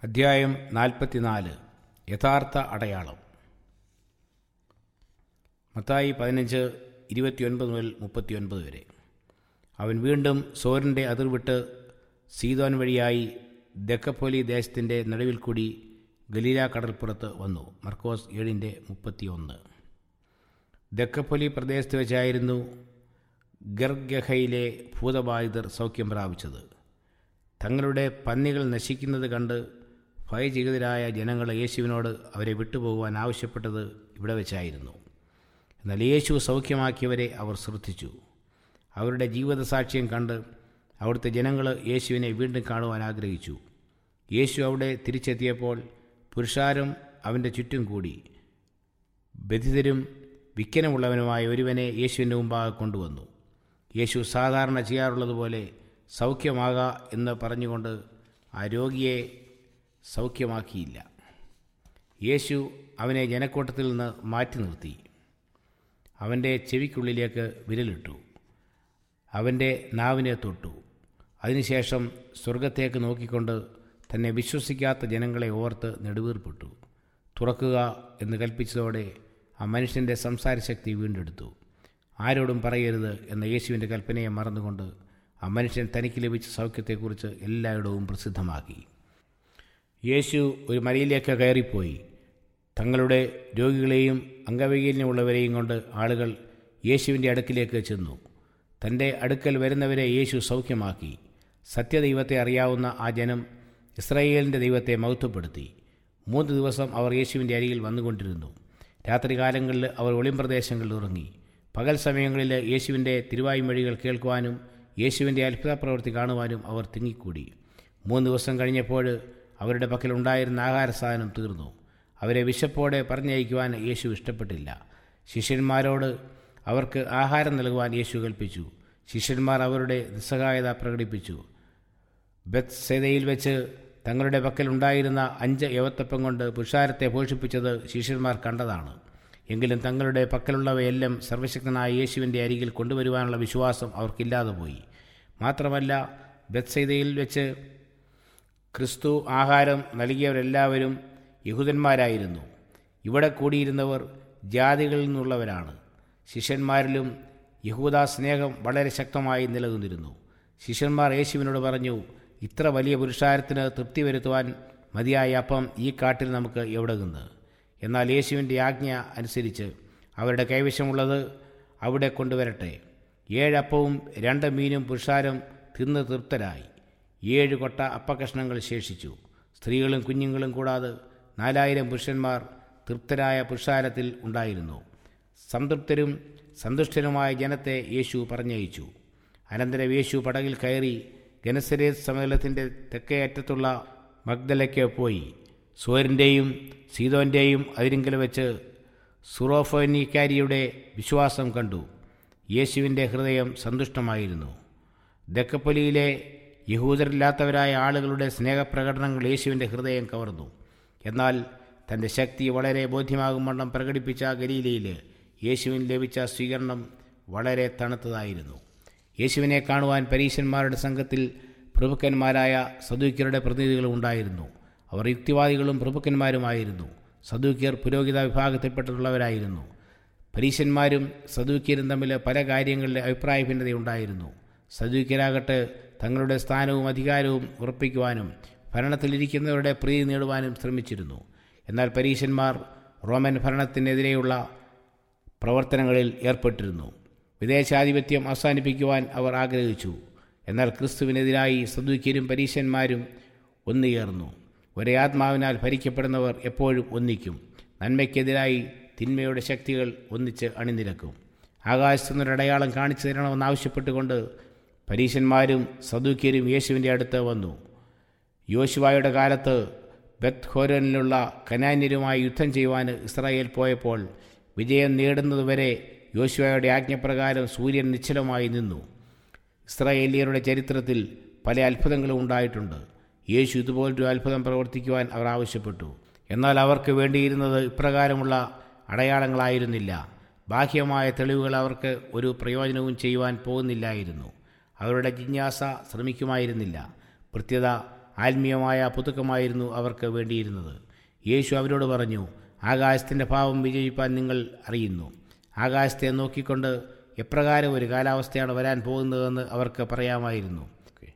അധ്യായം നാൽപ്പത്തിനാല് യഥാർത്ഥ അടയാളം മത്തായി പതിനഞ്ച് ഇരുപത്തിയൊൻപത് മുതൽ മുപ്പത്തിയൊൻപത് വരെ അവൻ വീണ്ടും സോരൻ്റെ അതിർവിട്ട് സീതോൻ വഴിയായി ദക്കപ്പോലി ദേശത്തിൻ്റെ നടുവിൽ കൂടി ഗലീല കടൽപ്പുറത്ത് വന്നു മർക്കോസ് ഏഴിൻ്റെ മുപ്പത്തിയൊന്ന് ദക്കപ്പൊലി പ്രദേശത്ത് വെച്ചായിരുന്നു ഗർഗഹയിലെ ഭൂതബാധിതർ സൗഖ്യം പ്രാപിച്ചത് തങ്ങളുടെ പന്നികൾ നശിക്കുന്നത് കണ്ട് ഭയചകിതരായ ജനങ്ങൾ യേശുവിനോട് അവരെ വിട്ടുപോകുവാൻ ആവശ്യപ്പെട്ടത് ഇവിടെ വെച്ചായിരുന്നു എന്നാൽ യേശു സൗഖ്യമാക്കിയവരെ അവർ ശ്രദ്ധിച്ചു അവരുടെ ജീവിതസാക്ഷ്യം കണ്ട് അവിടുത്തെ ജനങ്ങൾ യേശുവിനെ വീണ്ടും കാണുവാൻ ആഗ്രഹിച്ചു യേശു അവിടെ തിരിച്ചെത്തിയപ്പോൾ പുരുഷാരം അവൻ്റെ ചുറ്റും കൂടി ബധിതരും വിക്കനമുള്ളവനുമായ ഒരുവനെ യേശുവിൻ്റെ മുമ്പാകെ കൊണ്ടുവന്നു യേശു സാധാരണ ചെയ്യാറുള്ളതുപോലെ സൗഖ്യമാക എന്ന് പറഞ്ഞുകൊണ്ട് ആ രോഗിയെ സൗഖ്യമാക്കിയില്ല യേശു അവനെ ജനക്കൂട്ടത്തിൽ നിന്ന് മാറ്റി നിർത്തി അവൻ്റെ ചെവിക്കുള്ളിലേക്ക് വിരലിട്ടു അവൻ്റെ നാവിനെ തൊട്ടു അതിനുശേഷം സ്വർഗത്തേക്ക് നോക്കിക്കൊണ്ട് തന്നെ വിശ്വസിക്കാത്ത ജനങ്ങളെ ഓർത്ത് നെടുവീർപ്പെട്ടു തുറക്കുക എന്ന് കൽപ്പിച്ചതോടെ ആ മനുഷ്യൻ്റെ സംസാരശക്തി വീണ്ടെടുത്തു ആരോടും പറയരുത് എന്ന യേശുവിൻ്റെ കൽപ്പനയെ മറന്നുകൊണ്ട് ആ മനുഷ്യൻ തനിക്ക് ലഭിച്ച സൗഖ്യത്തെക്കുറിച്ച് എല്ലായിടവും പ്രസിദ്ധമാക്കി യേശു ഒരു മലയിലേക്ക് കയറിപ്പോയി തങ്ങളുടെ രോഗികളെയും അംഗവൈകല്യമുള്ളവരെയും കൊണ്ട് ആളുകൾ യേശുവിൻ്റെ അടുക്കിലേക്ക് ചെന്നു തൻ്റെ അടുക്കൽ വരുന്നവരെ യേശു സൗഖ്യമാക്കി സത്യദൈവത്തെ അറിയാവുന്ന ആ ജനം ഇസ്രായേലിൻ്റെ ദൈവത്തെ മഹത്വപ്പെടുത്തി മൂന്ന് ദിവസം അവർ യേശുവിൻ്റെ അരികിൽ വന്നുകൊണ്ടിരുന്നു രാത്രികാലങ്ങളിൽ അവർ ഒളിമ്പ്രദേശങ്ങളിൽ ഉറങ്ങി പകൽ സമയങ്ങളിൽ യേശുവിൻ്റെ തിരുവായ്മൊഴികൾ കേൾക്കുവാനും യേശുവിൻ്റെ അത്ഭുത പ്രവൃത്തി കാണുവാനും അവർ തിങ്ങിക്കൂടി മൂന്ന് ദിവസം കഴിഞ്ഞപ്പോൾ അവരുടെ പക്കൽ ഉണ്ടായിരുന്ന ആഹാര സാധനം തീർന്നു അവരെ വിശപ്പോടെ പറഞ്ഞയക്കുവാൻ യേശു ഇഷ്ടപ്പെട്ടില്ല ശിഷ്യന്മാരോട് അവർക്ക് ആഹാരം നൽകുവാൻ യേശു കൽപ്പിച്ചു ശിഷ്യന്മാർ അവരുടെ നിസ്സഹായത പ്രകടിപ്പിച്ചു ബത്ത് സെതയിൽ വെച്ച് തങ്ങളുടെ പക്കൽ ഉണ്ടായിരുന്ന അഞ്ച് യവത്തപ്പം കൊണ്ട് പുരുഷാരത്തെ പോഷിപ്പിച്ചത് ശിഷ്യന്മാർ കണ്ടതാണ് എങ്കിലും തങ്ങളുടെ പക്കലുള്ളവയെല്ലാം സർവശക്തനായ യേശുവിൻ്റെ അരികിൽ കൊണ്ടുവരുവാനുള്ള വിശ്വാസം അവർക്കില്ലാതെ പോയി മാത്രമല്ല ബത്സൈതയിൽ വെച്ച് ക്രിസ്തു ആഹാരം നൽകിയവരെല്ലാവരും യഹൂദന്മാരായിരുന്നു ഇവിടെ കൂടിയിരുന്നവർ ജാതികളിൽ നിന്നുള്ളവരാണ് ശിഷ്യന്മാരിലും യഹൂദ സ്നേഹം വളരെ ശക്തമായി നിലനിന്നിരുന്നു ശിഷ്യന്മാർ യേശുവിനോട് പറഞ്ഞു ഇത്ര വലിയ പുരുഷാരത്തിന് തൃപ്തി വരുത്തുവാൻ മതിയായ അപ്പം ഈ കാട്ടിൽ നമുക്ക് എവിടെ നിന്ന് എന്നാൽ യേശുവിൻ്റെ ആജ്ഞ അനുസരിച്ച് അവരുടെ കൈവശമുള്ളത് അവിടെ കൊണ്ടുവരട്ടെ ഏഴപ്പവും രണ്ട് മീനും പുരുഷാരം തിന്ന് തൃപ്തരായി ഏഴ് കൊട്ട അപ്പകഷ്ണങ്ങൾ ശേഷിച്ചു സ്ത്രീകളും കുഞ്ഞുങ്ങളും കൂടാതെ നാലായിരം പുരുഷന്മാർ തൃപ്തരായ പുരുഷാരത്തിൽ ഉണ്ടായിരുന്നു സംതൃപ്തരും സന്തുഷ്ടരുമായ ജനത്തെ യേശു പറഞ്ഞയച്ചു അനന്തരം യേശു പടകിൽ കയറി ഗനസരേത് സമതലത്തിൻ്റെ തെക്കേ അറ്റത്തുള്ള മഗ്ദലയ്ക്ക് പോയി സോരിൻ്റെയും സീതോൻ്റെയും അതിരിങ്കൽ വെച്ച് സുറോഫോനിക്കാരിയുടെ വിശ്വാസം കണ്ടു യേശുവിൻ്റെ ഹൃദയം സന്തുഷ്ടമായിരുന്നു ദക്കപ്പൊലിയിലെ യഹൂദരില്ലാത്തവരായ ആളുകളുടെ സ്നേഹപ്രകടനങ്ങൾ യേശുവിൻ്റെ ഹൃദയം കവർന്നു എന്നാൽ തൻ്റെ ശക്തി വളരെ ബോധ്യമാകും വണ്ണം പ്രകടിപ്പിച്ച ഗലീലയിൽ യേശുവിന് ലഭിച്ച സ്വീകരണം വളരെ തണുത്തതായിരുന്നു യേശുവിനെ കാണുവാൻ പരീശന്മാരുടെ സംഘത്തിൽ പ്രഭുക്കന്മാരായ സദൂക്യരുടെ പ്രതിനിധികളും ഉണ്ടായിരുന്നു അവർ യുക്തിവാദികളും പ്രഭുക്കന്മാരുമായിരുന്നു സദൂക്യർ പുരോഹിത വിഭാഗത്തിൽപ്പെട്ടിട്ടുള്ളവരായിരുന്നു പരീശന്മാരും സദൂക്യരും തമ്മിൽ പല കാര്യങ്ങളിലെ അഭിപ്രായ ഭിന്നതയുണ്ടായിരുന്നു സദൂക്യരാകട്ടെ തങ്ങളുടെ സ്ഥാനവും അധികാരവും ഉറപ്പിക്കുവാനും ഭരണത്തിലിരിക്കുന്നവരുടെ പ്രീതി നേടുവാനും ശ്രമിച്ചിരുന്നു എന്നാൽ പരീശന്മാർ റോമൻ ഭരണത്തിനെതിരെയുള്ള പ്രവർത്തനങ്ങളിൽ ഏർപ്പെട്ടിരുന്നു വിദേശാധിപത്യം അവസാനിപ്പിക്കുവാൻ അവർ ആഗ്രഹിച്ചു എന്നാൽ ക്രിസ്തുവിനെതിരായി സദൂക്യരും പരീശന്മാരും ഒന്നുചേർന്നു ഒരേ ആത്മാവിനാൽ ഭരിക്കപ്പെടുന്നവർ എപ്പോഴും ഒന്നിക്കും നന്മയ്ക്കെതിരായി തിന്മയുടെ ശക്തികൾ ഒന്നിച്ച് അണിനിരക്കും ആകാശത്തുനിന്നൊരടയാളം കാണിച്ചു തരണമെന്നാവശ്യപ്പെട്ടുകൊണ്ട് പരീശന്മാരും സദൂക്യരും യേശുവിൻ്റെ അടുത്ത് വന്നു യോശുവായുടെ കാലത്ത് ബത്ത് ഹോരനിലുള്ള കനാന്യരുമായി യുദ്ധം ചെയ്യുവാൻ ഇസ്രായേൽ പോയപ്പോൾ വിജയം നേടുന്നതുവരെ യോശുവയുടെ ആജ്ഞപ്രകാരം സൂര്യൻ നിശ്ചലമായി നിന്നു ഇസ്രായേലിയരുടെ ചരിത്രത്തിൽ പല അത്ഭുതങ്ങളും ഉണ്ടായിട്ടുണ്ട് യേശു ഇതുപോലൊരു അത്ഭുതം പ്രവർത്തിക്കുവാൻ അവർ ആവശ്യപ്പെട്ടു എന്നാൽ അവർക്ക് വേണ്ടിയിരുന്നത് ഇപ്രകാരമുള്ള അടയാളങ്ങളായിരുന്നില്ല ബാഹ്യമായ തെളിവുകൾ അവർക്ക് ഒരു പ്രയോജനവും ചെയ്യുവാൻ പോകുന്നില്ലായിരുന്നു അവരുടെ ജിജ്ഞാസ ശ്രമിക്കുമായിരുന്നില്ല പ്രത്യത ആത്മീയമായ പുതുക്കമായിരുന്നു അവർക്ക് വേണ്ടിയിരുന്നത് യേശു അവരോട് പറഞ്ഞു ആകാശത്തിൻ്റെ ഭാവം വിജയിപ്പാൻ നിങ്ങൾ അറിയുന്നു ആകാശത്തെ നോക്കിക്കൊണ്ട് എപ്രകാരം ഒരു കാലാവസ്ഥയാണ് വരാൻ പോകുന്നതെന്ന് അവർക്ക് പറയാമായിരുന്നു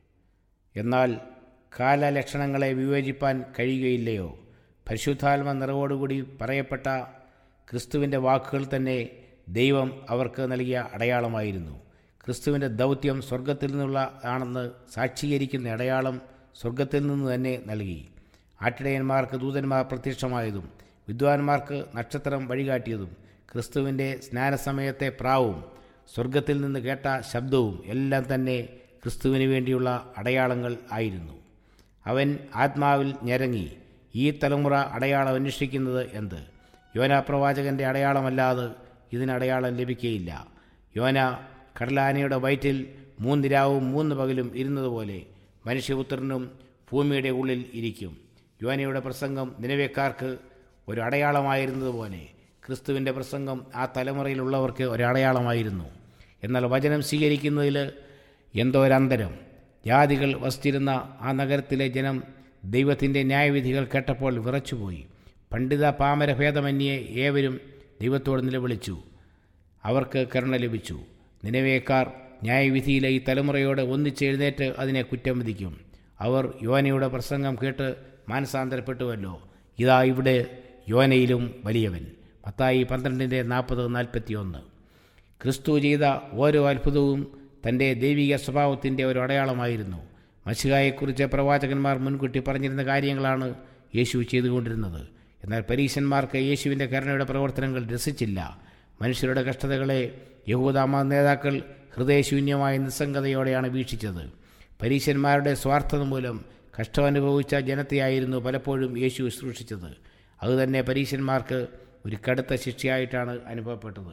എന്നാൽ കാലലക്ഷണങ്ങളെ വിവേചിപ്പാൻ കഴിയുകയില്ലയോ പരിശുദ്ധാത്മ നിറവോടുകൂടി പറയപ്പെട്ട ക്രിസ്തുവിൻ്റെ വാക്കുകൾ തന്നെ ദൈവം അവർക്ക് നൽകിയ അടയാളമായിരുന്നു ക്രിസ്തുവിൻ്റെ ദൗത്യം സ്വർഗത്തിൽ നിന്നുള്ള ആണെന്ന് സാക്ഷീകരിക്കുന്ന അടയാളം സ്വർഗത്തിൽ നിന്ന് തന്നെ നൽകി ആട്ടിടയന്മാർക്ക് ദൂതന്മാർ പ്രത്യക്ഷമായതും വിദ്വാൻമാർക്ക് നക്ഷത്രം വഴികാട്ടിയതും ക്രിസ്തുവിൻ്റെ സ്നാനസമയത്തെ പ്രാവും സ്വർഗത്തിൽ നിന്ന് കേട്ട ശബ്ദവും എല്ലാം തന്നെ ക്രിസ്തുവിന് വേണ്ടിയുള്ള അടയാളങ്ങൾ ആയിരുന്നു അവൻ ആത്മാവിൽ ഞരങ്ങി ഈ തലമുറ അടയാളം അന്വേഷിക്കുന്നത് എന്ത് യോന പ്രവാചകൻ്റെ അടയാളമല്ലാതെ ഇതിന് അടയാളം ലഭിക്കുകയില്ല യോന കടലാനയുടെ വയറ്റിൽ മൂന്നിരാവും മൂന്ന് പകലും ഇരുന്നതുപോലെ മനുഷ്യപുത്രനും ഭൂമിയുടെ ഉള്ളിൽ ഇരിക്കും യോനയുടെ പ്രസംഗം നിലവേക്കാർക്ക് ഒരു അടയാളമായിരുന്നതുപോലെ ക്രിസ്തുവിൻ്റെ പ്രസംഗം ആ തലമുറയിലുള്ളവർക്ക് ഒരടയാളമായിരുന്നു എന്നാൽ വചനം സ്വീകരിക്കുന്നതിൽ എന്തോ ഒരന്തരം ജാതികൾ വസിച്ചിരുന്ന ആ നഗരത്തിലെ ജനം ദൈവത്തിൻ്റെ ന്യായവിധികൾ കേട്ടപ്പോൾ വിറച്ചുപോയി പണ്ഡിത പാമര ഭേദമന്യേ ഏവരും ദൈവത്തോട് നിലവിളിച്ചു അവർക്ക് കരുണ ലഭിച്ചു നിലവേക്കാർ ന്യായവിധിയിലെ ഈ തലമുറയോട് ഒന്നിച്ചെഴുന്നേറ്റ് അതിനെ കുറ്റം വിധിക്കും അവർ യോനയുടെ പ്രസംഗം കേട്ട് മാനസാന്തരപ്പെട്ടുവല്ലോ ഇതാ ഇവിടെ യോനയിലും വലിയവൻ മത്തായി പന്ത്രണ്ടിൻ്റെ നാൽപ്പത് നാൽപ്പത്തി ഒന്ന് ക്രിസ്തു ചെയ്ത ഓരോ അത്ഭുതവും തൻ്റെ ദൈവിക സ്വഭാവത്തിൻ്റെ ഒരു അടയാളമായിരുന്നു മഷികായെക്കുറിച്ച് പ്രവാചകന്മാർ മുൻകൂട്ടി പറഞ്ഞിരുന്ന കാര്യങ്ങളാണ് യേശു ചെയ്തുകൊണ്ടിരുന്നത് എന്നാൽ പരീശന്മാർക്ക് യേശുവിൻ്റെ കരുണയുടെ പ്രവർത്തനങ്ങൾ രസിച്ചില്ല മനുഷ്യരുടെ കഷ്ടതകളെ യഹൂദാമ നേതാക്കൾ ഹൃദയശൂന്യമായ നിസ്സംഗതയോടെയാണ് വീക്ഷിച്ചത് പരീശന്മാരുടെ സ്വാർത്ഥത മൂലം കഷ്ടമനുഭവിച്ച ജനത്തെയായിരുന്നു പലപ്പോഴും യേശു ശുശ്രൂഷിച്ചത് അതുതന്നെ പരീശന്മാർക്ക് ഒരു കടുത്ത ശിക്ഷയായിട്ടാണ് അനുഭവപ്പെട്ടത്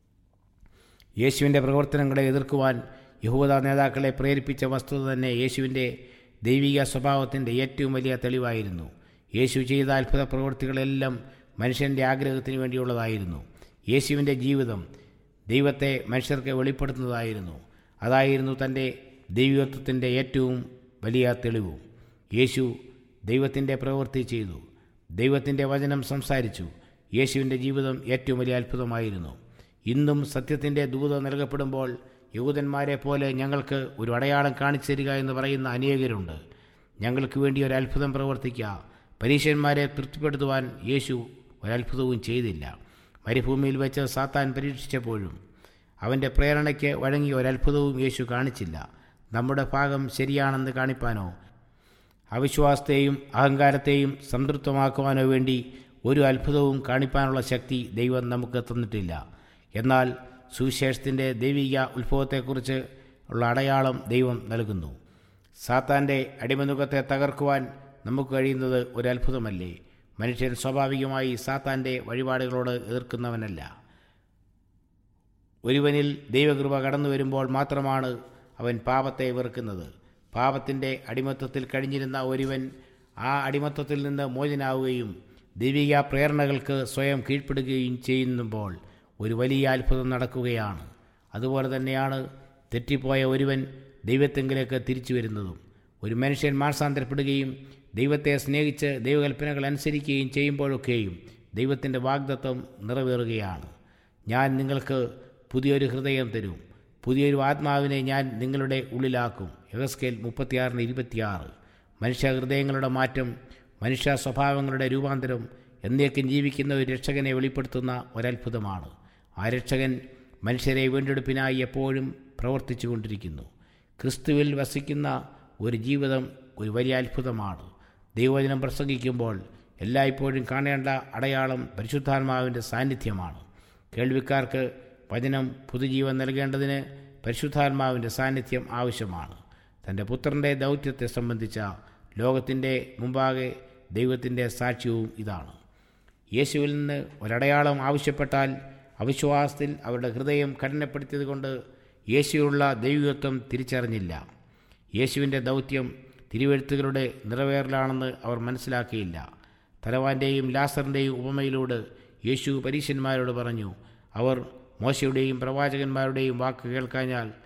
യേശുവിൻ്റെ പ്രവർത്തനങ്ങളെ എതിർക്കുവാൻ യഹൂദ നേതാക്കളെ പ്രേരിപ്പിച്ച വസ്തുത തന്നെ യേശുവിൻ്റെ ദൈവിക സ്വഭാവത്തിൻ്റെ ഏറ്റവും വലിയ തെളിവായിരുന്നു യേശു ചെയ്ത അത്ഭുത പ്രവൃത്തികളെല്ലാം മനുഷ്യൻ്റെ ആഗ്രഹത്തിന് വേണ്ടിയുള്ളതായിരുന്നു യേശുവിൻ്റെ ജീവിതം ദൈവത്തെ മനുഷ്യർക്ക് വെളിപ്പെടുത്തുന്നതായിരുന്നു അതായിരുന്നു തൻ്റെ ദൈവത്വത്തിൻ്റെ ഏറ്റവും വലിയ തെളിവും യേശു ദൈവത്തിൻ്റെ പ്രവൃത്തി ചെയ്തു ദൈവത്തിൻ്റെ വചനം സംസാരിച്ചു യേശുവിൻ്റെ ജീവിതം ഏറ്റവും വലിയ അത്ഭുതമായിരുന്നു ഇന്നും സത്യത്തിൻ്റെ ദൂത നൽകപ്പെടുമ്പോൾ യഹൂദന്മാരെ പോലെ ഞങ്ങൾക്ക് ഒരു അടയാളം കാണിച്ചു തരിക എന്ന് പറയുന്ന അനേകരുണ്ട് ഞങ്ങൾക്ക് വേണ്ടി ഒരു അത്ഭുതം പ്രവർത്തിക്കുക പരീക്ഷന്മാരെ തൃപ്തിപ്പെടുത്തുവാൻ യേശു ഒരത്ഭുതവും ചെയ്തില്ല മരുഭൂമിയിൽ വെച്ച് സാത്താൻ പരീക്ഷിച്ചപ്പോഴും അവൻ്റെ പ്രേരണയ്ക്ക് വഴങ്ങിയ ഒരത്ഭുതവും യേശു കാണിച്ചില്ല നമ്മുടെ ഭാഗം ശരിയാണെന്ന് കാണിപ്പാനോ അവിശ്വാസത്തെയും അഹങ്കാരത്തെയും സംതൃപ്തമാക്കുവാനോ വേണ്ടി ഒരു അത്ഭുതവും കാണിപ്പാനുള്ള ശക്തി ദൈവം നമുക്ക് തന്നിട്ടില്ല എന്നാൽ സുവിശേഷത്തിൻ്റെ ദൈവിക ഉത്ഭവത്തെക്കുറിച്ച് ഉള്ള അടയാളം ദൈവം നൽകുന്നു സാത്താൻ്റെ അടിമനുഖത്തെ തകർക്കുവാൻ നമുക്ക് കഴിയുന്നത് ഒരു അത്ഭുതമല്ലേ മനുഷ്യൻ സ്വാഭാവികമായി സാത്താൻ്റെ വഴിപാടുകളോട് എതിർക്കുന്നവനല്ല ഒരുവനിൽ ദൈവകൃപ കടന്നു വരുമ്പോൾ മാത്രമാണ് അവൻ പാപത്തെ വെറുക്കുന്നത് പാപത്തിൻ്റെ അടിമത്വത്തിൽ കഴിഞ്ഞിരുന്ന ഒരുവൻ ആ അടിമത്വത്തിൽ നിന്ന് മോചനാവുകയും ദൈവിക പ്രേരണകൾക്ക് സ്വയം കീഴ്പ്പെടുകയും ചെയ്യുമ്പോൾ ഒരു വലിയ അത്ഭുതം നടക്കുകയാണ് അതുപോലെ തന്നെയാണ് തെറ്റിപ്പോയ ഒരുവൻ ദൈവത്തെങ്കിലേക്ക് തിരിച്ചു വരുന്നതും ഒരു മനുഷ്യൻ മാനസാന്തരപ്പെടുകയും ദൈവത്തെ സ്നേഹിച്ച് ദൈവകൽപ്പനകൾ അനുസരിക്കുകയും ചെയ്യുമ്പോഴൊക്കെയും ദൈവത്തിൻ്റെ വാഗ്ദത്വം നിറവേറുകയാണ് ഞാൻ നിങ്ങൾക്ക് പുതിയൊരു ഹൃദയം തരും പുതിയൊരു ആത്മാവിനെ ഞാൻ നിങ്ങളുടെ ഉള്ളിലാക്കും യഹസ്കേൽ മുപ്പത്തിയാറിന് ഇരുപത്തിയാറ് മനുഷ്യ ഹൃദയങ്ങളുടെ മാറ്റം മനുഷ്യ സ്വഭാവങ്ങളുടെ രൂപാന്തരം എന്നേക്കും ജീവിക്കുന്ന ഒരു രക്ഷകനെ വെളിപ്പെടുത്തുന്ന ഒരത്ഭുതമാണ് ആ രക്ഷകൻ മനുഷ്യരെ വീണ്ടെടുപ്പിനായി എപ്പോഴും പ്രവർത്തിച്ചു കൊണ്ടിരിക്കുന്നു ക്രിസ്തുവിൽ വസിക്കുന്ന ഒരു ജീവിതം ഒരു വലിയ അത്ഭുതമാണ് ദൈവവചനം പ്രസംഗിക്കുമ്പോൾ എല്ലായ്പ്പോഴും കാണേണ്ട അടയാളം പരിശുദ്ധാത്മാവിൻ്റെ സാന്നിധ്യമാണ് കേൾവിക്കാർക്ക് വചനം പുതുജീവൻ നൽകേണ്ടതിന് പരിശുദ്ധാത്മാവിൻ്റെ സാന്നിധ്യം ആവശ്യമാണ് തൻ്റെ പുത്രൻ്റെ ദൗത്യത്തെ സംബന്ധിച്ച ലോകത്തിൻ്റെ മുമ്പാകെ ദൈവത്തിൻ്റെ സാക്ഷ്യവും ഇതാണ് യേശുവിൽ നിന്ന് ഒരടയാളം ആവശ്യപ്പെട്ടാൽ അവിശ്വാസത്തിൽ അവരുടെ ഹൃദയം കഠിനപ്പെടുത്തിയതുകൊണ്ട് യേശുവിലുള്ള ദൈവത്വം തിരിച്ചറിഞ്ഞില്ല യേശുവിൻ്റെ ദൗത്യം തിരുവെഴുത്തുകളുടെ നിറവേറലാണെന്ന് അവർ മനസ്സിലാക്കിയില്ല തലവാൻ്റെയും ലാസറിൻ്റെയും ഉപമയിലൂടെ യേശു പരീശന്മാരോട് പറഞ്ഞു അവർ മോശയുടെയും പ്രവാചകന്മാരുടെയും വാക്ക് കേൾക്കാഞ്ഞാൽ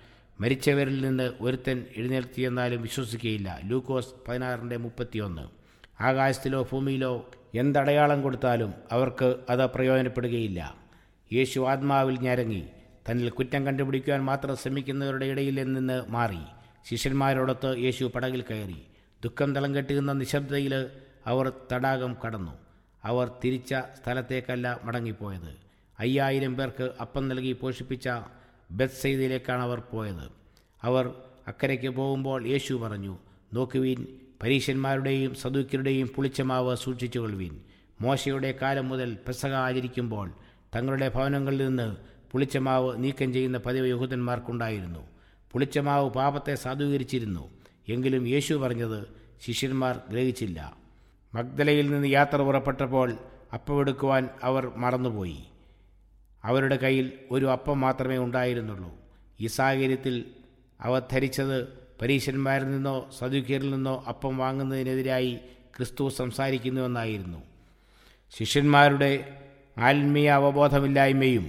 മരിച്ചവരിൽ നിന്ന് ഒരുത്തൻ എഴുന്നേൽത്തിയെന്നാലും വിശ്വസിക്കുകയില്ല ലൂക്കോസ് പതിനാറിൻ്റെ മുപ്പത്തിയൊന്ന് ആകാശത്തിലോ ഭൂമിയിലോ എന്തടയാളം കൊടുത്താലും അവർക്ക് അത് പ്രയോജനപ്പെടുകയില്ല യേശു ആത്മാവിൽ ഞരങ്ങി തന്നിൽ കുറ്റം കണ്ടുപിടിക്കുവാൻ മാത്രം ശ്രമിക്കുന്നവരുടെ ഇടയിൽ നിന്ന് മാറി ശിഷ്യന്മാരോടൊത്ത് യേശു പടകിൽ കയറി ദുഃഖം തളം കെട്ടുന്ന നിശബ്ദതയിൽ അവർ തടാകം കടന്നു അവർ തിരിച്ച സ്ഥലത്തേക്കല്ല മടങ്ങിപ്പോയത് അയ്യായിരം പേർക്ക് അപ്പം നൽകി പോഷിപ്പിച്ച ബത്സൈദിലേക്കാണ് അവർ പോയത് അവർ അക്കരയ്ക്ക് പോകുമ്പോൾ യേശു പറഞ്ഞു നോക്കുവീൻ പരീശന്മാരുടെയും സദൂക്യരുടെയും പുളിച്ചമാവ് സൂക്ഷിച്ചുകൊള്ളുവീൻ മോശയുടെ കാലം മുതൽ പെസക ആചരിക്കുമ്പോൾ തങ്ങളുടെ ഭവനങ്ങളിൽ നിന്ന് പുളിച്ചമാവ് നീക്കം ചെയ്യുന്ന പതിവ് യഹൂദന്മാർക്കുണ്ടായിരുന്നു പുളിച്ചമാവ് പാപത്തെ സാധൂകരിച്ചിരുന്നു എങ്കിലും യേശു പറഞ്ഞത് ശിഷ്യന്മാർ ഗ്രഹിച്ചില്ല മഗ്ദലയിൽ നിന്ന് യാത്ര പുറപ്പെട്ടപ്പോൾ അപ്പമെടുക്കുവാൻ അവർ മറന്നുപോയി അവരുടെ കയ്യിൽ ഒരു അപ്പം മാത്രമേ ഉണ്ടായിരുന്നുള്ളൂ ഈ സാഹചര്യത്തിൽ അവർ ധരിച്ചത് പരീശന്മാരിൽ നിന്നോ സദുക്യരിൽ നിന്നോ അപ്പം വാങ്ങുന്നതിനെതിരായി ക്രിസ്തു സംസാരിക്കുന്നുവെന്നായിരുന്നു ശിഷ്യന്മാരുടെ ആത്മീയ അവബോധമില്ലായ്മയും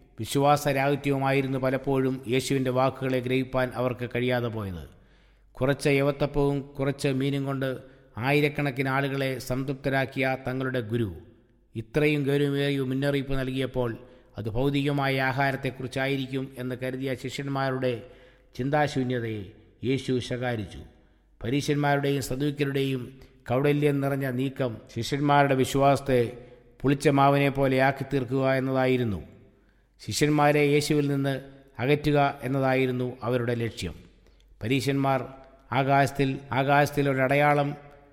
വിശ്വാസരാഹിത്യവുമായിരുന്നു പലപ്പോഴും യേശുവിൻ്റെ വാക്കുകളെ ഗ്രഹിപ്പാൻ അവർക്ക് കഴിയാതെ പോയത് കുറച്ച് യവത്തപ്പവും കുറച്ച് മീനും കൊണ്ട് ആയിരക്കണക്കിന് ആളുകളെ സംതൃപ്തരാക്കിയ തങ്ങളുടെ ഗുരു ഇത്രയും ഗൗരവമേറിയ മുന്നറിയിപ്പ് നൽകിയപ്പോൾ അത് ഭൗതികമായ ആഹാരത്തെക്കുറിച്ചായിരിക്കും എന്ന് കരുതിയ ശിഷ്യന്മാരുടെ ചിന്താശൂന്യതയെ യേശു ശകാരിച്ചു പരീശന്മാരുടെയും സദൂക്യരുടെയും കൗടല്യം നിറഞ്ഞ നീക്കം ശിഷ്യന്മാരുടെ വിശ്വാസത്തെ പുളിച്ച മാവിനെ പോലെ ആക്കി തീർക്കുക എന്നതായിരുന്നു ശിഷ്യന്മാരെ യേശുവിൽ നിന്ന് അകറ്റുക എന്നതായിരുന്നു അവരുടെ ലക്ഷ്യം പരീശന്മാർ ആകാശത്തിൽ ആകാശത്തിൽ ഒരടയാളം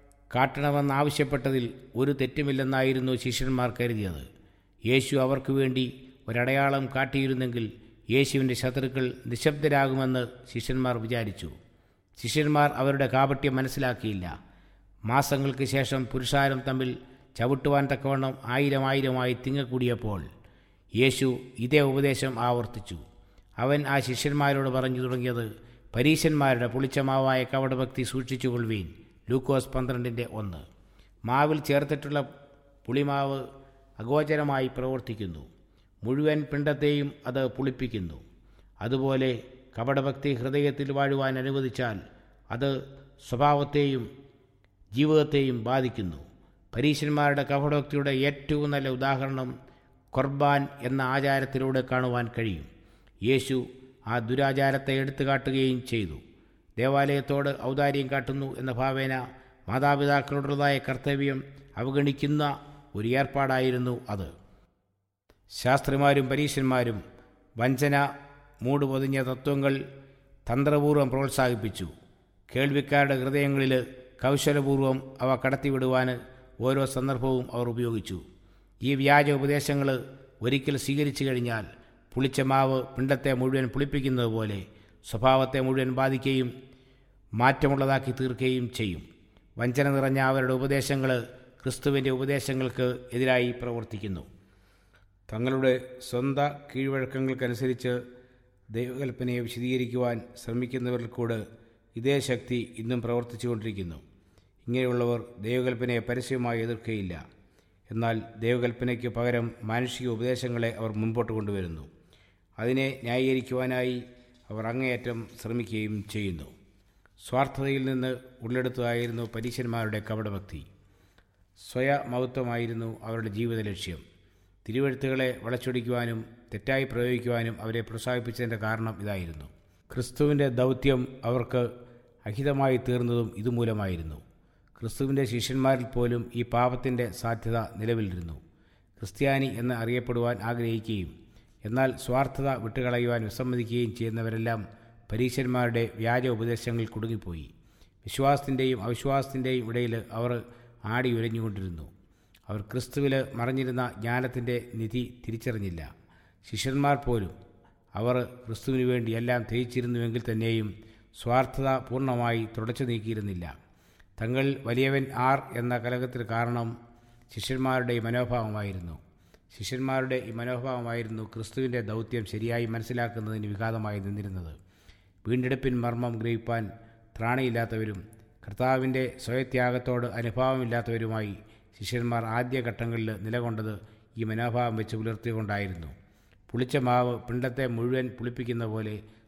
കാട്ടണമെന്നാവശ്യപ്പെട്ടതിൽ ഒരു തെറ്റുമില്ലെന്നായിരുന്നു ശിഷ്യന്മാർ കരുതിയത് യേശു അവർക്ക് വേണ്ടി ഒരടയാളം കാട്ടിയിരുന്നെങ്കിൽ യേശുവിൻ്റെ ശത്രുക്കൾ നിശബ്ദരാകുമെന്ന് ശിഷ്യന്മാർ വിചാരിച്ചു ശിഷ്യന്മാർ അവരുടെ കാപട്യം മനസ്സിലാക്കിയില്ല മാസങ്ങൾക്ക് ശേഷം പുരുഷാരം തമ്മിൽ ചവിട്ടുവാൻ തക്കവണ്ണം ആയിരം ആയിരമായി തിങ്ങക്കൂടിയപ്പോൾ യേശു ഇതേ ഉപദേശം ആവർത്തിച്ചു അവൻ ആ ശിഷ്യന്മാരോട് പറഞ്ഞു തുടങ്ങിയത് പരീശന്മാരുടെ പുളിച്ചമാവായ കവടഭക്തി സൂക്ഷിച്ചുകൊള്ളുവീൻ ലൂക്കോസ് പന്ത്രണ്ടിൻ്റെ ഒന്ന് മാവിൽ ചേർത്തിട്ടുള്ള പുളിമാവ് അഗോചരമായി പ്രവർത്തിക്കുന്നു മുഴുവൻ പിണ്ടത്തെയും അത് പുളിപ്പിക്കുന്നു അതുപോലെ കപടഭക്തി ഹൃദയത്തിൽ വാഴുവാൻ അനുവദിച്ചാൽ അത് സ്വഭാവത്തെയും ജീവിതത്തെയും ബാധിക്കുന്നു പരീശന്മാരുടെ കപടഭക്തിയുടെ ഏറ്റവും നല്ല ഉദാഹരണം ഖുർബാൻ എന്ന ആചാരത്തിലൂടെ കാണുവാൻ കഴിയും യേശു ആ ദുരാചാരത്തെ എടുത്തു കാട്ടുകയും ചെയ്തു ദേവാലയത്തോട് ഔദാര്യം കാട്ടുന്നു എന്ന ഭാവേന മാതാപിതാക്കളുടേതായ കർത്തവ്യം അവഗണിക്കുന്ന ഒരു ഏർപ്പാടായിരുന്നു അത് ശാസ്ത്രിമാരും പരീശന്മാരും വഞ്ചന മൂടുപൊതിഞ്ഞ തത്വങ്ങൾ തന്ത്രപൂർവ്വം പ്രോത്സാഹിപ്പിച്ചു കേൾവിക്കാരുടെ ഹൃദയങ്ങളിൽ കൗശലപൂർവ്വം അവ കടത്തിവിടുവാൻ ഓരോ സന്ദർഭവും അവർ ഉപയോഗിച്ചു ഈ വ്യാജ ഉപദേശങ്ങൾ ഒരിക്കൽ സ്വീകരിച്ചു കഴിഞ്ഞാൽ പുളിച്ച മാവ് പിണ്ടത്തെ മുഴുവൻ പുളിപ്പിക്കുന്നത് പോലെ സ്വഭാവത്തെ മുഴുവൻ ബാധിക്കുകയും മാറ്റമുള്ളതാക്കി തീർക്കുകയും ചെയ്യും വഞ്ചന നിറഞ്ഞ അവരുടെ ഉപദേശങ്ങൾ ക്രിസ്തുവിൻ്റെ ഉപദേശങ്ങൾക്ക് എതിരായി പ്രവർത്തിക്കുന്നു തങ്ങളുടെ സ്വന്ത കീഴ്വഴക്കങ്ങൾക്കനുസരിച്ച് ദൈവകൽപ്പനയെ വിശദീകരിക്കുവാൻ ശ്രമിക്കുന്നവരിൽ കൂടെ ഇതേ ശക്തി ഇന്നും പ്രവർത്തിച്ചുകൊണ്ടിരിക്കുന്നു ഇങ്ങനെയുള്ളവർ ദൈവകൽപ്പനയെ പരസ്യമായി എതിർക്കുകയില്ല എന്നാൽ ദൈവകൽപ്പനയ്ക്ക് പകരം മാനുഷിക ഉപദേശങ്ങളെ അവർ മുൻപോട്ട് കൊണ്ടുവരുന്നു അതിനെ ന്യായീകരിക്കുവാനായി അവർ അങ്ങേയറ്റം ശ്രമിക്കുകയും ചെയ്യുന്നു സ്വാർത്ഥതയിൽ നിന്ന് ഉള്ളെടുത്തതായിരുന്നു പരീശന്മാരുടെ കപടഭക്തി സ്വയമഹത്വമായിരുന്നു അവരുടെ ജീവിത ലക്ഷ്യം തിരുവഴുത്തുകളെ വളച്ചൊടിക്കുവാനും തെറ്റായി പ്രയോഗിക്കുവാനും അവരെ പ്രോത്സാഹിപ്പിച്ചതിൻ്റെ കാരണം ഇതായിരുന്നു ക്രിസ്തുവിൻ്റെ ദൗത്യം അവർക്ക് അഹിതമായി തീർന്നതും ഇതുമൂലമായിരുന്നു ക്രിസ്തുവിൻ്റെ ശിഷ്യന്മാരിൽ പോലും ഈ പാപത്തിൻ്റെ സാധ്യത നിലവിലിരുന്നു ക്രിസ്ത്യാനി എന്ന് അറിയപ്പെടുവാൻ ആഗ്രഹിക്കുകയും എന്നാൽ സ്വാർത്ഥത വിട്ടുകളയുവാൻ വിസമ്മതിക്കുകയും ചെയ്യുന്നവരെല്ലാം പരീശന്മാരുടെ വ്യാജ ഉപദേശങ്ങളിൽ കുടുങ്ങിപ്പോയി വിശ്വാസത്തിൻ്റെയും അവിശ്വാസത്തിൻ്റെയും ഇടയിൽ അവർ ആടി ഉരഞ്ഞുകൊണ്ടിരുന്നു അവർ ക്രിസ്തുവിൽ മറഞ്ഞിരുന്ന ജ്ഞാനത്തിൻ്റെ നിധി തിരിച്ചറിഞ്ഞില്ല ശിഷ്യന്മാർ പോലും അവർ ക്രിസ്തുവിന് വേണ്ടി എല്ലാം ത്യജിച്ചിരുന്നുവെങ്കിൽ തന്നെയും സ്വാർത്ഥത പൂർണ്ണമായി തുടച്ചു നീക്കിയിരുന്നില്ല തങ്ങൾ വലിയവൻ ആർ എന്ന കലകത്തിന് കാരണം ശിഷ്യന്മാരുടെ ഈ മനോഭാവമായിരുന്നു ശിഷ്യന്മാരുടെ ഈ മനോഭാവമായിരുന്നു ക്രിസ്തുവിൻ്റെ ദൗത്യം ശരിയായി മനസ്സിലാക്കുന്നതിന് വിഘാതമായി നിന്നിരുന്നത് വീണ്ടെടുപ്പിൻ മർമ്മം ഗ്രഹിപ്പാൻ ത്രാണിയില്ലാത്തവരും കർത്താവിൻ്റെ സ്വയത്യാഗത്തോട് അനുഭാവമില്ലാത്തവരുമായി ശിഷ്യന്മാർ ആദ്യഘട്ടങ്ങളിൽ നിലകൊണ്ടത് ഈ മനോഭാവം വെച്ച് പുലർത്തിക്കൊണ്ടായിരുന്നു പുളിച്ച മാവ് പിണ്ടത്തെ മുഴുവൻ പുളിപ്പിക്കുന്ന പോലെ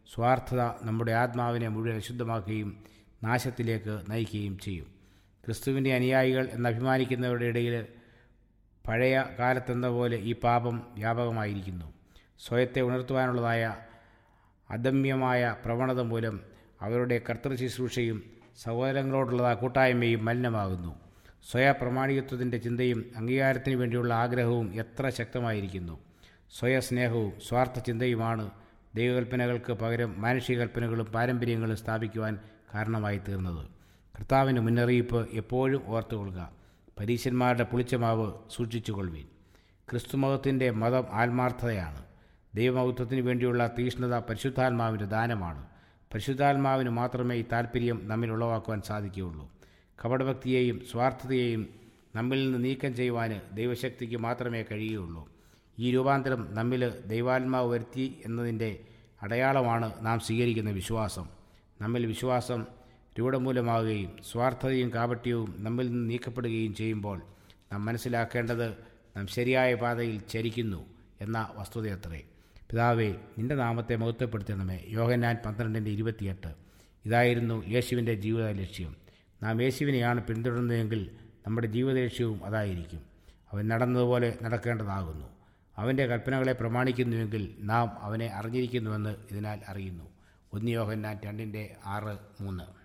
സ്വാർത്ഥത നമ്മുടെ ആത്മാവിനെ മുഴുവൻ അശുദ്ധമാക്കുകയും നാശത്തിലേക്ക് നയിക്കുകയും ചെയ്യും ക്രിസ്തുവിൻ്റെ അനുയായികൾ എന്നഭിമാനിക്കുന്നവരുടെ ഇടയിൽ പഴയ കാലത്തെന്ന പോലെ ഈ പാപം വ്യാപകമായിരിക്കുന്നു സ്വയത്തെ ഉണർത്തുവാനുള്ളതായ അദമ്യമായ പ്രവണത മൂലം അവരുടെ കർത്തൃ ശുശ്രൂഷയും സഹോദരങ്ങളോടുള്ള കൂട്ടായ്മയും മലിനമാകുന്നു സ്വയപ്രമാണികത്വത്തിൻ്റെ ചിന്തയും അംഗീകാരത്തിന് വേണ്ടിയുള്ള ആഗ്രഹവും എത്ര ശക്തമായിരിക്കുന്നു സ്വയസ്നേഹവും സ്വാർത്ഥ ചിന്തയുമാണ് ദൈവകൽപ്പനകൾക്ക് പകരം മാനുഷിക കൽപ്പനകളും പാരമ്പര്യങ്ങളും സ്ഥാപിക്കുവാൻ കാരണമായി തീർന്നത് കർത്താവിൻ്റെ മുന്നറിയിപ്പ് എപ്പോഴും ഓർത്തുകൊള്ളുക പരീശന്മാരുടെ പുളിച്ചമാവ് സൂക്ഷിച്ചുകൊള്ളുവീൻ ക്രിസ്തുമതത്തിൻ്റെ മതം ആത്മാർത്ഥതയാണ് ദൈവമഹത്വത്തിന് വേണ്ടിയുള്ള തീഷ്ണത പരിശുദ്ധാത്മാവിൻ്റെ ദാനമാണ് പരിശുദ്ധാത്മാവിന് മാത്രമേ ഈ താല്പര്യം നമ്മിൽ ഉളവാക്കുവാൻ സാധിക്കുകയുള്ളൂ കപടഭക്തിയെയും സ്വാർത്ഥതയെയും നമ്മിൽ നിന്ന് നീക്കം ചെയ്യുവാൻ ദൈവശക്തിക്ക് മാത്രമേ കഴിയുകയുള്ളൂ ഈ രൂപാന്തരം നമ്മിൽ ദൈവാത്മാവ് വരുത്തി എന്നതിൻ്റെ അടയാളമാണ് നാം സ്വീകരിക്കുന്ന വിശ്വാസം നമ്മിൽ വിശ്വാസം രൂഢമൂലമാവുകയും സ്വാർത്ഥതയും കാപട്യവും നമ്മിൽ നിന്ന് നീക്കപ്പെടുകയും ചെയ്യുമ്പോൾ നാം മനസ്സിലാക്കേണ്ടത് നാം ശരിയായ പാതയിൽ ചരിക്കുന്നു എന്ന വസ്തുതയത്രേ പിതാവേ നിന്റെ നാമത്തെ മഹത്വപ്പെടുത്തണമേ യോഹന്നാൻ പന്ത്രണ്ടിൻ്റെ ഇരുപത്തിയെട്ട് ഇതായിരുന്നു യേശുവിൻ്റെ ജീവിത ലക്ഷ്യം നാം യേശുവിനെയാണ് പിന്തുടരുന്നതെങ്കിൽ നമ്മുടെ ജീവിത ലക്ഷ്യവും അതായിരിക്കും അവൻ നടന്നതുപോലെ നടക്കേണ്ടതാകുന്നു അവൻ്റെ കൽപ്പനകളെ പ്രമാണിക്കുന്നുവെങ്കിൽ നാം അവനെ അറിഞ്ഞിരിക്കുന്നുവെന്ന് ഇതിനാൽ അറിയുന്നു ഒന്ന് യോഹന്നാൻ രണ്ടിൻ്റെ ആറ് മൂന്ന്